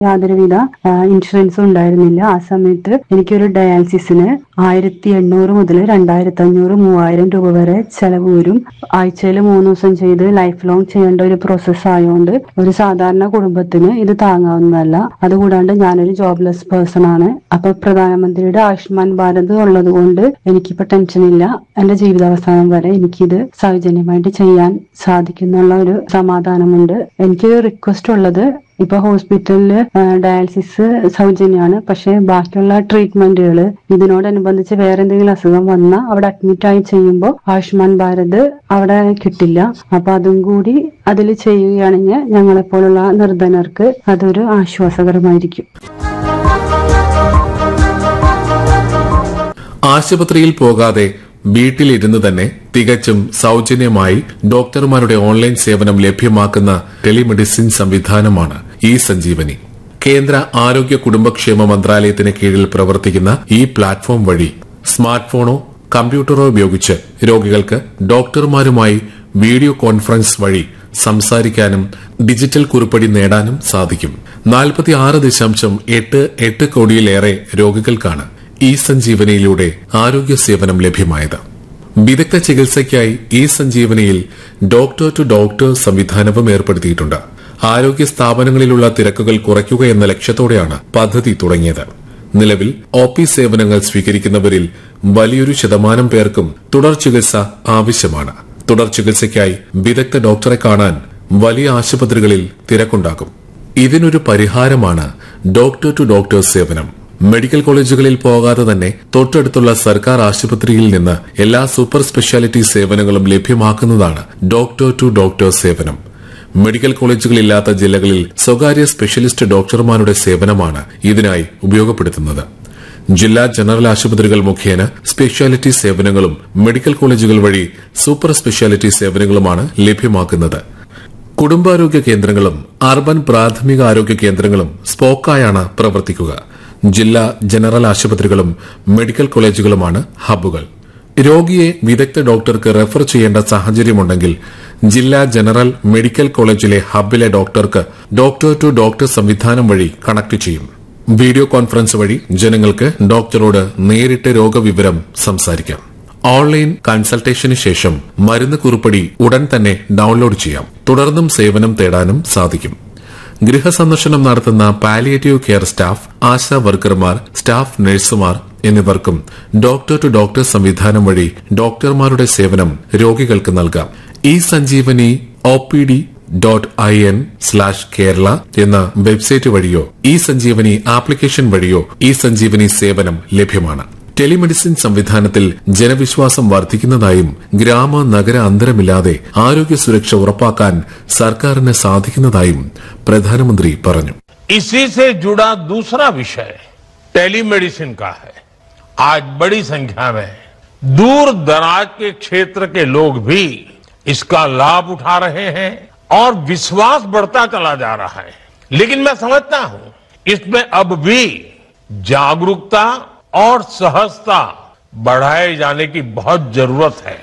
യാതൊരുവിധ ആ, ഇൻഷുറൻസും ഉണ്ടായിരുന്നില്ല ആ സമയത്ത് എനിക്കൊരു ഡയാലിസിസിന് ആയിരത്തി എണ്ണൂറ് മുതൽ രണ്ടായിരത്തി അഞ്ഞൂറ് മൂവായിരം രൂപ വരെ ചെലവ് വരും ആഴ്ചയിൽ മൂന്ന് ദിവസം ചെയ്ത് ലൈഫ് ലോങ് ചെയ്യേണ്ട ഒരു പ്രോസസ്സ് ആയതുകൊണ്ട് ഒരു സാധാരണ കുടുംബത്തിന് ഇത് താങ്ങാവുന്നതല്ല അതുകൂടാണ്ട് ഞാനൊരു ജോബ്ലെസ് പേഴ്സൺ ആണ് അപ്പൊ പ്രധാനമന്ത്രിയുടെ ആയുഷ്മാൻ ഭാരത് ഉള്ളത് കൊണ്ട് എനിക്കിപ്പോ ടെൻഷനില്ല എന്റെ ജീവിതാവസാനം വരെ എനിക്കിത് സൗജന്യമായിട്ട് ചെയ്യാൻ സാധിക്കുന്നുള്ള ഒരു സമാധാനമുണ്ട് എനിക്കൊരു റിക്വസ്റ്റ് ഉള്ളത് ഇപ്പൊ ഹോസ്പിറ്റലില് ഡയാലിസിസ് സൗജന്യമാണ് പക്ഷെ ബാക്കിയുള്ള ട്രീറ്റ്മെന്റുകൾ ഇതിനോടനുബന്ധിച്ച് വേറെ എന്തെങ്കിലും അസുഖം വന്നാൽ അവിടെ അഡ്മിറ്റ് ആയി ചെയ്യുമ്പോൾ ആയുഷ്മാൻ ഭാരത് അവിടെ കിട്ടില്ല അപ്പൊ അതും കൂടി അതിൽ ചെയ്യുകയാണെങ്കിൽ ഞങ്ങളെപ്പോലുള്ള നിർധനർക്ക് അതൊരു ആശ്വാസകരമായിരിക്കും ആശുപത്രിയിൽ പോകാതെ വീട്ടിലിരുന്ന് തന്നെ തികച്ചും സൌജന്യമായി ഡോക്ടർമാരുടെ ഓൺലൈൻ സേവനം ലഭ്യമാക്കുന്ന ടെലിമെഡിസിൻ സംവിധാനമാണ് ഇ സഞ്ജീവനി കേന്ദ്ര ആരോഗ്യ കുടുംബക്ഷേമ മന്ത്രാലയത്തിന് കീഴിൽ പ്രവർത്തിക്കുന്ന ഈ പ്ലാറ്റ്ഫോം വഴി സ്മാർട്ട് ഫോണോ കമ്പ്യൂട്ടറോ ഉപയോഗിച്ച് രോഗികൾക്ക് ഡോക്ടർമാരുമായി വീഡിയോ കോൺഫറൻസ് വഴി സംസാരിക്കാനും ഡിജിറ്റൽ കുറിപ്പടി നേടാനും സാധിക്കും നാൽപ്പത്തി ആറ് ദശാംശം എട്ട് എട്ട് കോടിയിലേറെ രോഗികൾക്കാണ് ഇ സഞ്ജീവനിയിലൂടെ ആരോഗ്യ സേവനം ലഭ്യമായത് വിദഗ്ധ ചികിത്സയ്ക്കായി ഇ സഞ്ജീവനിയിൽ ഡോക്ടർ ടു ഡോക്ടർ സംവിധാനവും ഏർപ്പെടുത്തിയിട്ടുണ്ട് ആരോഗ്യ സ്ഥാപനങ്ങളിലുള്ള തിരക്കുകൾ കുറയ്ക്കുക എന്ന ലക്ഷ്യത്തോടെയാണ് പദ്ധതി തുടങ്ങിയത് നിലവിൽ ഒ പി സേവനങ്ങൾ സ്വീകരിക്കുന്നവരിൽ വലിയൊരു ശതമാനം പേർക്കും തുടർ ചികിത്സ ആവശ്യമാണ് തുടർ ചികിത്സയ്ക്കായി വിദഗ്ധ ഡോക്ടറെ കാണാൻ വലിയ ആശുപത്രികളിൽ തിരക്കുണ്ടാകും ഇതിനൊരു പരിഹാരമാണ് ഡോക്ടർ ടു ഡോക്ടർ സേവനം മെഡിക്കൽ കോളേജുകളിൽ പോകാതെ തന്നെ തൊട്ടടുത്തുള്ള സർക്കാർ ആശുപത്രിയിൽ നിന്ന് എല്ലാ സൂപ്പർ സ്പെഷ്യാലിറ്റി സേവനങ്ങളും ലഭ്യമാക്കുന്നതാണ് ഡോക്ടർ ടു ഡോക്ടർ സേവനം മെഡിക്കൽ കോളേജുകളില്ലാത്ത ജില്ലകളിൽ സ്വകാര്യ സ്പെഷ്യലിസ്റ്റ് ഡോക്ടർമാരുടെ സേവനമാണ് ഇതിനായി ഉപയോഗപ്പെടുത്തുന്നത് ജില്ലാ ജനറൽ ആശുപത്രികൾ മുഖേന സ്പെഷ്യാലിറ്റി സേവനങ്ങളും മെഡിക്കൽ കോളേജുകൾ വഴി സൂപ്പർ സ്പെഷ്യാലിറ്റി സേവനങ്ങളുമാണ് ലഭ്യമാക്കുന്നത് കുടുംബാരോഗ്യ കേന്ദ്രങ്ങളും അർബൻ പ്രാഥമിക ആരോഗ്യ കേന്ദ്രങ്ങളും സ്പോക്കായാണ് പ്രവർത്തിക്കുക ജില്ലാ ജനറൽ ആശുപത്രികളും മെഡിക്കൽ കോളേജുകളുമാണ് ഹബ്ബുകൾ രോഗിയെ വിദഗ്ധ ഡോക്ടർക്ക് റെഫർ ചെയ്യേണ്ട സാഹചര്യമുണ്ടെങ്കിൽ ജില്ലാ ജനറൽ മെഡിക്കൽ കോളേജിലെ ഹബ്ബിലെ ഡോക്ടർക്ക് ഡോക്ടർ ടു ഡോക്ടർ സംവിധാനം വഴി കണക്ട് ചെയ്യും വീഡിയോ കോൺഫറൻസ് വഴി ജനങ്ങൾക്ക് ഡോക്ടറോട് നേരിട്ട് രോഗവിവരം സംസാരിക്കാം ഓൺലൈൻ കൺസൾട്ടേഷന് ശേഷം മരുന്ന് കുറിപ്പടി ഉടൻ തന്നെ ഡൌൺലോഡ് ചെയ്യാം തുടർന്നും സേവനം തേടാനും സാധിക്കും ഗൃഹസന്ദർശനം നടത്തുന്ന പാലിയേറ്റീവ് കെയർ സ്റ്റാഫ് ആശാ വർക്കർമാർ സ്റ്റാഫ് നഴ്സുമാർ എന്നിവർക്കും ഡോക്ടർ ടു ഡോക്ടർ സംവിധാനം വഴി ഡോക്ടർമാരുടെ സേവനം രോഗികൾക്ക് നൽകാം E Sanjeevani O P D dot I N slash Kerala എന്ന വെബ്സൈറ്റ് വഴിയോ ഈ സഞ്ജീവനി ആപ്ലിക്കേഷൻ വഴിയോ ഈ സഞ്ജീവനി സേവനം ലഭ്യമാണ് ടെലിമെഡിസിൻ സംവിധാനത്തിൽ ജനവിശ്വാസം വർദ്ധിക്കുന്നതായും ഗ്രാമ നഗര അന്തരമില്ലാതെ ആരോഗ്യ സുരക്ഷ ഉറപ്പാക്കാൻ സർക്കാരിന് സാധിക്കുന്നതായും പ്രധാനമന്ത്രി പറഞ്ഞു इसी से जुड़ा दूसरा विषय टेलीमेडिसिन का है आज बड़ी संख्या में दूर दराज के क्षेत्र के लोग भी इसका लाभ उठा रहे हैं और विश्वास बढ़ता चला जा रहा है लेकिन मैं समझता हूं इसमें अब भी जागरूकता और सहजता बढ़ाए जाने की बहुत जरूरत है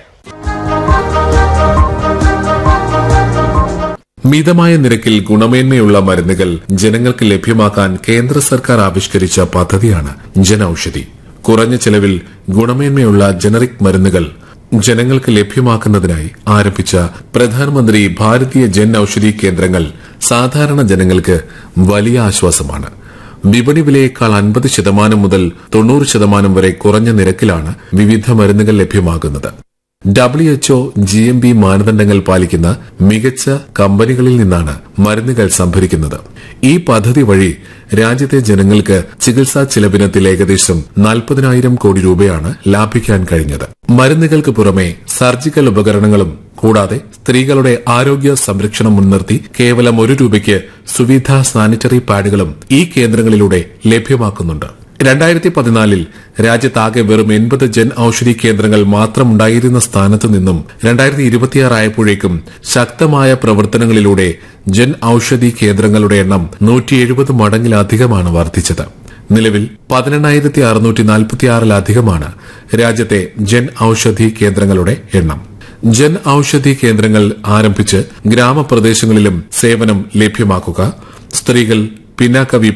മിതമായ നിരക്കിൽ ഗുണമേന്മയുള്ള മരുന്നുകൾ ജനങ്ങൾക്ക് ലഭ്യമാക്കാൻ കേന്ദ്ര സർക്കാർ ആവിഷ്കരിച്ച പദ്ധതിയാണ് ജൻ ഔഷധി കുറഞ്ഞ ചെലവിൽ ഗുണമേന്മയുള്ള ജനറിക് മരുന്നുകൾ ജനങ്ങൾക്ക് ലഭ്യമാക്കുന്നതിനായി ആരംഭിച്ച പ്രധാനമന്ത്രി ഭാരതീയ ജൻ ഔഷധി കേന്ദ്രങ്ങൾ സാധാരണ ജനങ്ങൾക്ക് വലിയ ആശ്വാസമാണ് വിപണി വിലയേക്കാൾ അൻപത് ശതമാനം മുതൽ തൊണ്ണൂറ് ശതമാനം വരെ കുറഞ്ഞ നിരക്കിലാണ് വിവിധ മരുന്നുകൾ ലഭ്യമാകുന്നത് W HO G M B മാനദണ്ഡങ്ങൾ പാലിക്കുന്ന മികച്ച കമ്പനികളിൽ നിന്നാണ് മരുന്നുകൾ സംഭരിക്കുന്നത് ഈ പദ്ധതി വഴി രാജ്യത്തെ ജനങ്ങൾക്ക് ചികിത്സാ ചിലവിനത്തിൽ ഏകദേശം നാൽപ്പതിനായിരം കോടി രൂപയാണ് ലാഭിക്കാൻ കഴിഞ്ഞത് മരുന്നുകൾക്ക് പുറമെ സർജിക്കൽ ഉപകരണങ്ങളും കൂടാതെ സ്ത്രീകളുടെ ആരോഗ്യ സംരക്ഷണം മുൻനിർത്തി കേവലം ഒരു രൂപയ്ക്ക് സുവിധ സാനിറ്ററി പാഡുകളും ഈ കേന്ദ്രങ്ങളിലൂടെ ലഭ്യമാക്കുന്നുണ്ട് രണ്ടായിരത്തി പതിനാലിൽ രാജ്യത്താകെ വെറും എൺപത് ജൻ ഔഷധി കേന്ദ്രങ്ങൾ മാത്രമുണ്ടായിരുന്ന സ്ഥാനത്ത് നിന്നും രണ്ടായിരത്തി ഇരുപത്തിയാറായപ്പോഴേക്കും ശക്തമായ പ്രവർത്തനങ്ങളിലൂടെ ജൻ ഔഷധി കേന്ദ്രങ്ങളുടെ എണ്ണം നൂറ്റി എഴുപത് മടങ്ങിലധികമാണ് വർദ്ധിച്ചത് നിലവിൽ പതിനെണ്ണായിരത്തി അറുന്നൂറ്റി നാൽപ്പത്തിയാറിലധികമാണ് രാജ്യത്തെ ജൻ ഔഷധി കേന്ദ്രങ്ങളുടെ എണ്ണം ജൻ ഔഷധി കേന്ദ്രങ്ങൾ ആരംഭിച്ച് ഗ്രാമപ്രദേശങ്ങളിലും സേവനം ലഭ്യമാക്കുക സ്ത്രീകൾ പിന്നാക്ക